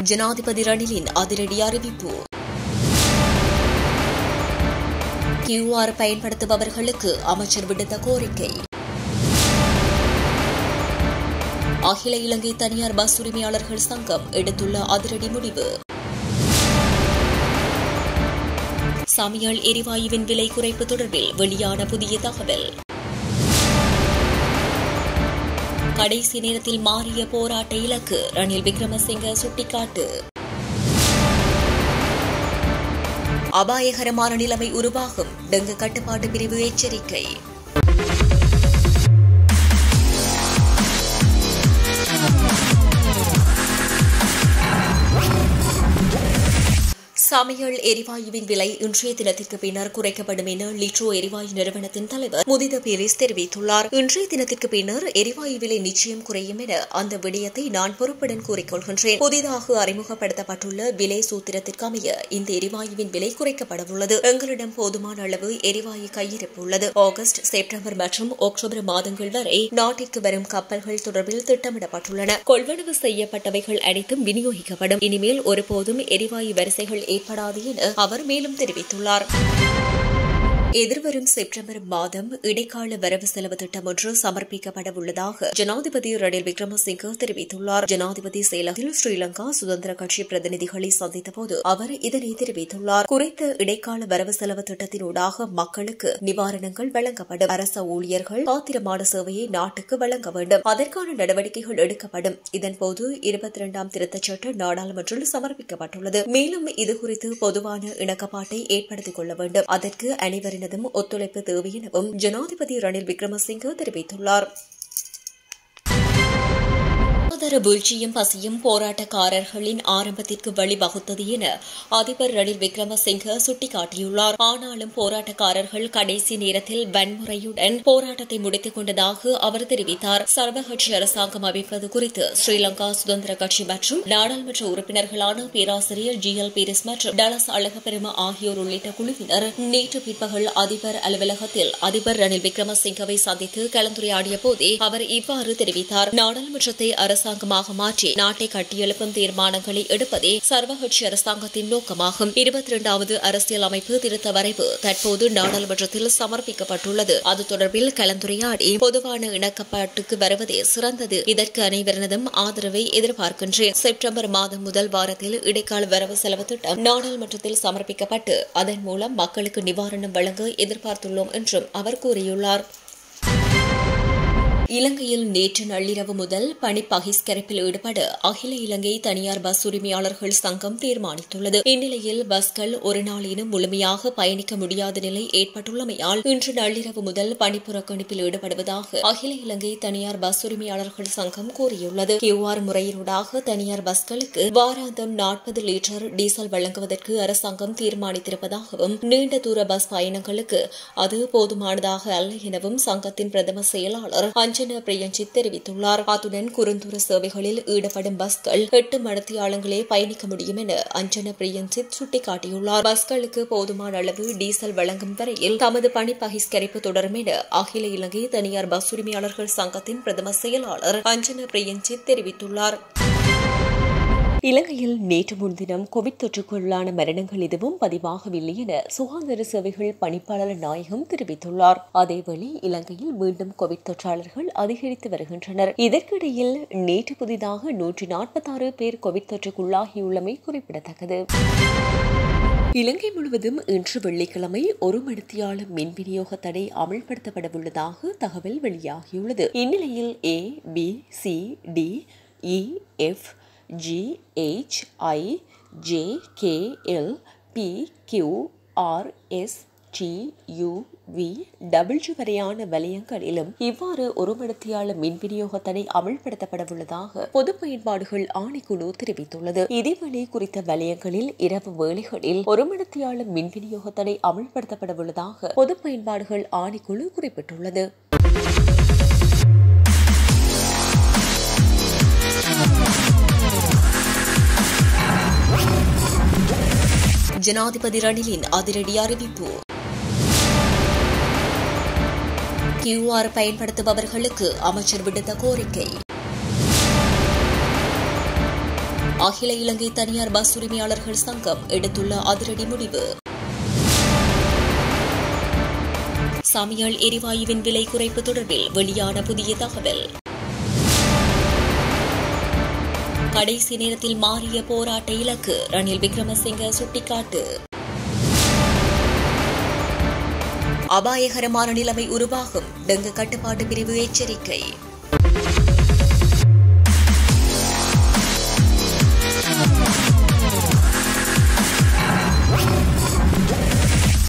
ஜனாதிபதி ரணிலின் அதிரடி அறிவிப்பு கியூஆர் பயன்படுத்துபவர்களுக்கு அமைச்சர் விடுத்த கோரிக்கை அகில இலங்கை தனியார் பஸ் உரிமையாளர்கள் சங்கம் எடுத்துள்ள அதிரடி முடிவு சமையல் எரிவாயுவின் விலை குறைப்பு தொடர்பில் வெளியான புதிய தகவல் கடைசி நேரத்தில் மாறிய போராட்ட இலக்கு ரணில் விக்ரமசிங்க சுட்டிக்காட்டு அபாயகரமான நிலைமை உருவாகும் டெங்கு கட்டுப்பாட்டு பிரிவு எச்சரிக்கை சமையல் எரிவாயுவின் விலை இன்றைய தினத்திற்கு பின்னர் குறைக்கப்படும் என லிட்ரோ எரிவாயு நிறுவனத்தின் தலைவர் முதித பீரிஸ் தெரிவித்துள்ளார் இன்றைய தினத்திற்கு பின்னர் எரிவாயு விலை நிச்சயம் குறையும் என அந்த விடயத்தை நான் பொறுப்புடன் கூறிக்கொள்கின்றேன் புதிதாக அறிமுகப்படுத்தப்பட்டுள்ள விலை சூத்திரத்திற்கு அமைய இந்த எரிவாயுவின் விலை குறைக்கப்படவுள்ளது எங்களிடம் போதுமான அளவு எரிவாயு கையிருப்பு உள்ளது ஆகஸ்ட் செப்டம்பர் மற்றும் அக்டோபர் மாதங்கள் வரை நாட்டிற்கு வரும் கப்பல்கள் தொடர்பில் திட்டமிடப்பட்டுள்ளன கொள்வனவு செய்யப்பட்டவைகள் அனைத்தும் விநியோகிக்கப்படும் இனிமேல் ஒருபோதும் எரிவாயு வரிசைகள் ஏற்படாது என அவர் மேலும் தெரிவித்துள்ளார் எதிர்வரும் செப்டம்பர் மாதம் இடைக்கால வரவு செலவு திட்டம் ஒன்று சமர்ப்பிக்கப்பட உள்ளதாக ஜனாதிபதி ரணில் விக்ரமசிங்கே தெரிவித்துள்ளார் ஜனாதிபதி செயலகத்தில் ஸ்ரீலங்கா சுதந்திர கட்சி பிரதிநிதிகளை சந்தித்தபோது அவர் இதனை தெரிவித்துள்ளார் குறித்த இடைக்கால வரவு செலவு திட்டத்தினூடாக மக்களுக்கு நிவாரணங்கள் வழங்கப்படும் அரச ஊழியர்கள் பாத்திரமான சேவையை நாட்டுக்கு வழங்க வேண்டும் அதற்கான நடவடிக்கைகள் எடுக்கப்படும் இதன்போது இருபத்தி இரண்டாம் திருத்தச் சட்டம் நாடாளுமன்றில் சமர்ப்பிக்கப்பட்டுள்ளது மேலும் இதுகுறித்து பொதுவான இணக்கப்பாட்டை ஏற்படுத்திக் கொள்ள வேண்டும் அதற்கு அனைவரின் அனைவரினதும் ஒத்துழைப்பு தேவை எனவும் ஜனாதிபதி ரணில் விக்ரமசிங்கே தெரிவித்துள்ளார் பொருளாதார வீழ்ச்சியும் பசியும் போராட்டக்காரர்களின் ஆரம்பத்திற்கு வழிவகுத்தது என அதிபர் ரணில் விக்ரமசிங்க சுட்டிக்காட்டியுள்ளார் ஆனாலும் போராட்டக்காரர்கள் கடைசி நேரத்தில் வன்முறையுடன் போராட்டத்தை முடித்துக் கொண்டதாக அவர் தெரிவித்தார் சர்வகட்சி அரசாங்கம் அமைப்பது குறித்து ஸ்ரீலங்கா சுதந்திர கட்சி மற்றும் நாடாளுமன்ற உறுப்பினர்களான பேராசிரியர் ஜி எல் பீரிஸ் மற்றும் டலஸ் அழகப்பெரும ஆகியோர் உள்ளிட்ட குழுவினர் நேற்று பிற்பகல் அதிபர் அலுவலகத்தில் அதிபர் ரணில் விக்ரமசிங்கவை சந்தித்து கலந்துரையாடிய போதே அவர் இவ்வாறு தெரிவித்தார் நாடாளுமன்றத்தை அரசு அரசாங்கமாக மாற்றி நாட்டை கட்டியெழுப்பும் தீர்மானங்களை எடுப்பதே சர்வகட்சி அரசாங்கத்தின் நோக்கமாகும் இருபத்தி இரண்டாவது அரசியல் அமைப்பு திருத்த வரைவு தற்போது நாடாளுமன்றத்தில் சமர்ப்பிக்கப்பட்டுள்ளது அது தொடர்பில் கலந்துரையாடி பொதுவான இணக்கப்பாட்டுக்கு வருவதே சிறந்தது இதற்கு அனைவரினதும் ஆதரவை எதிர்பார்க்கின்றேன் செப்டம்பர் மாதம் முதல் வாரத்தில் இடைக்கால வரவு செலவு திட்டம் நாடாளுமன்றத்தில் சமர்ப்பிக்கப்பட்டு அதன் மூலம் மக்களுக்கு நிவாரணம் வழங்க எதிர்பார்த்துள்ளோம் என்றும் அவர் கூறியுள்ளார் இலங்கையில் நேற்று நள்ளிரவு முதல் பணி பகிஷ்கரிப்பில் ஈடுபட அகில இலங்கை தனியார் பஸ் உரிமையாளர்கள் சங்கம் தீர்மானித்துள்ளது இந்நிலையில் பஸ்கள் ஒரு நாளினும் முழுமையாக பயணிக்க முடியாத நிலை ஏற்பட்டுள்ளமையால் இன்று நள்ளிரவு முதல் பணி புறக்கணிப்பில் ஈடுபடுவதாக அகில இலங்கை தனியார் பஸ் உரிமையாளர்கள் சங்கம் கூறியுள்ளது கியூஆர் முறையினூடாக தனியார் பஸ்களுக்கு வாராந்தம் நாற்பது லிட்டர் டீசல் வழங்குவதற்கு அரசாங்கம் தீர்மானித்திருப்பதாகவும் நீண்ட தூர பஸ் பயணங்களுக்கு அது போதுமானதாக அல்ல எனவும் சங்கத்தின் பிரதம செயலாளர் அஞ்சனா பிரியஞ்சித் தெரிவித்துள்ளார் அத்துடன் குறுந்தூர சேவைகளில் ஈடுபடும் பஸ்கள் எட்டு மடத்தியாளங்களே பயணிக்க முடியும் என அஞ்சனா பிரியஞ்சித் சுட்டிக்காட்டியுள்ளார் பஸ்களுக்கு போதுமான அளவு டீசல் வழங்கும் வரையில் தமது பணி பகிஷ்கரிப்பு தொடரும் என அகில இலங்கை தனியார் பஸ் உரிமையாளர்கள் சங்கத்தின் பிரதம செயலாளர் அஞ்சனா பிரியஞ்சித் தெரிவித்துள்ளார் இலங்கையில் நேற்று முன்தினம் கோவிட் தொற்றுக்குள்ளான மரணங்கள் எதுவும் பதிவாகவில்லை என சுகாதார சேவைகள் பணிப்பாளர் நாயகம் தெரிவித்துள்ளார் அதேவேளை இலங்கையில் மீண்டும் கோவிட் தொற்றாளர்கள் அதிகரித்து வருகின்றனர் இதற்கிடையில் நேற்று புதிதாக நூற்றி நாற்பத்தாறு பேர் கோவிட் தொற்றுக்குள்ளாகியுள்ளமை குறிப்பிடத்தக்கது இலங்கை முழுவதும் இன்று வெள்ளிக்கிழமை ஒரு மணித்தியால மின் விநியோக தடை அமல்படுத்தப்படவுள்ளதாக தகவல் வெளியாகியுள்ளது இந்நிலையில் A B C D E F G H I J K L P Q R S T U V W வரையான வலயங்களிலும் இவ்வாறு ஒரு மடத்தியால மின் விநியோக தடை அமல்படுத்தப்படவுள்ளதாக பொது பயன்பாடுகள் ஆணைக்குழு தெரிவித்துள்ளது இதேவேளை குறித்த வலயங்களில் இரவு வேளைகளில் ஒரு மடத்தியால மின் விநியோக தடை அமல்படுத்தப்படவுள்ளதாக பொது பயன்பாடுகள் ஆணைக்குழு குறிப்பிட்டுள்ளது ஜனாதிபதி ரணிலின் அதிரடி அறிவிப்பு கியூஆர் பயன்படுத்துபவர்களுக்கு அமைச்சர் விடுத்த கோரிக்கை அகில இலங்கை தனியார் பஸ் உரிமையாளர்கள் சங்கம் எடுத்துள்ள அதிரடி முடிவு சமையல் எரிவாயுவின் விலை குறைப்பு தொடர்பில் வெளியான புதிய தகவல் கடைசி நேரத்தில் மாறிய போராட்ட இலக்கு ரணில் விக்ரமசிங்க சுட்டிக்காட்டு அபாயகரமான நிலைமை உருவாகும் டெங்கு கட்டுப்பாட்டு பிரிவு எச்சரிக்கை